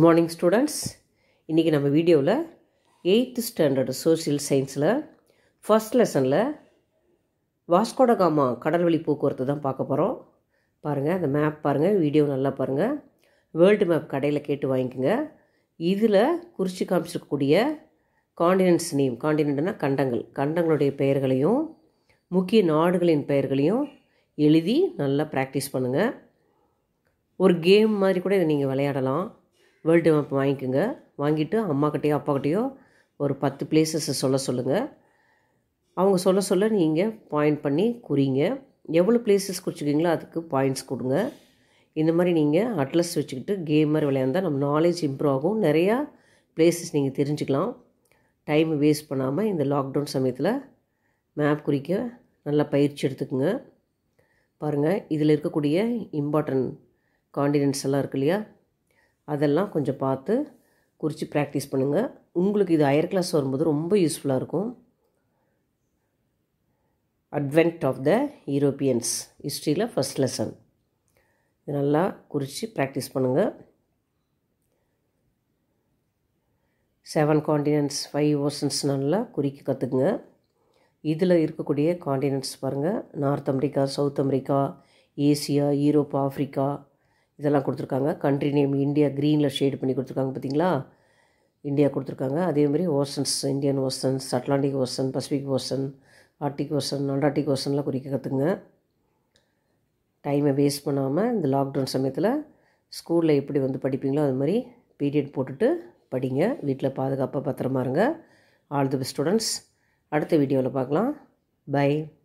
good morning students இன்றைக்கி நம்ம வீடியோவில் எயித்து ஸ்டாண்டர்டு சோஷியல் சயின்ஸில் ஃபர்ஸ்ட் லெசனில் வாஸ்கோடகாமா கடல்வழி போக்குவரத்து தான் பார்க்க போகிறோம் பாருங்கள் அந்த மேப் பாருங்கள் வீடியோ நல்லா பாருங்கள் வேர்ல்டு மேப் கடையில் கேட்டு வாங்கிக்கோங்க இதில் குறித்து காமிச்சிருக்கக்கூடிய காண்டினென்ட்ஸ் நேம் காண்டினென்ட்னா கண்டங்கள் கண்டங்களுடைய பெயர்களையும் முக்கிய நாடுகளின் பெயர்களையும் எழுதி நல்லா ப்ராக்டிஸ் பண்ணுங்கள் ஒரு கேம் மாதிரி கூட இதை நீங்கள் விளையாடலாம் வேர்ல்டு மேப் வாங்கிக்கோங்க வாங்கிட்டு அம்மாக்கிட்டேயோ அப்பாக்கிட்டேயோ ஒரு பத்து பிளேசஸை சொல்ல சொல்லுங்கள் அவங்க சொல்ல சொல்ல நீங்கள் பாயிண்ட் பண்ணி குறிங்க எவ்வளோ பிளேசஸ் குறிச்சிக்கிங்களோ அதுக்கு பாயிண்ட்ஸ் கொடுங்க இந்த மாதிரி நீங்கள் அட்லஸ் வச்சுக்கிட்டு கேம் மாதிரி விளையாண்டால் நம்ம நாலேஜ் இம்ப்ரூவ் ஆகும் நிறையா பிளேசஸ் நீங்கள் தெரிஞ்சுக்கலாம் டைம் வேஸ்ட் பண்ணாமல் இந்த லாக்டவுன் சமயத்தில் மேப் குறிக்க நல்லா பயிற்சி எடுத்துக்கோங்க பாருங்கள் இதில் இருக்கக்கூடிய இம்பார்ட்டன்ட் காண்டினென்ட்ஸ் எல்லாம் இருக்கு இல்லையா அதெல்லாம் கொஞ்சம் பார்த்து குறித்து ப்ராக்டிஸ் பண்ணுங்கள் உங்களுக்கு இது ஹையர் கிளாஸ் வரும்போது ரொம்ப யூஸ்ஃபுல்லாக இருக்கும் அட்வென்ட் ஆஃப் த யூரோப்பியன்ஸ் ஹிஸ்ட்ரியில் ஃபஸ்ட் லெசன் இது நல்லா குறித்து ப்ராக்டிஸ் பண்ணுங்கள் செவன் காண்டினென்ட்ஸ் ஃபைவ் ஓஷன்ஸ் நல்லா குறிக்க கற்றுக்குங்க இதில் இருக்கக்கூடிய காண்டினென்ட்ஸ் பாருங்கள் North America South America Asia Europe Africa இதெல்லாம் கொடுத்துருக்காங்க கண்ட்ரி நேம் இந்தியா க்ரீனில் ஷேட் பண்ணி கொடுத்துருக்காங்க பார்த்தீங்களா இந்தியா கொடுத்துருக்காங்க அதேமாதிரி oceans Indian oceans Atlantic ocean Pacific ocean Arctic ocean Antarctic ocean குறிக்க கற்றுங்க டைமை வேஸ்ட் பண்ணாமல் இந்த லாக்டவுன் சமயத்தில் ஸ்கூலில் எப்படி வந்து படிப்பீங்களோ அது மாதிரி பீரியட் போட்டுட்டு படிங்க வீட்டில் பாதுகாப்பாக பத்திரமா இருங்க ஆல் தி பெஸ்ட் ஸ்டூடெண்ட்ஸ் அடுத்த வீடியோவில் பார்க்கலாம் பை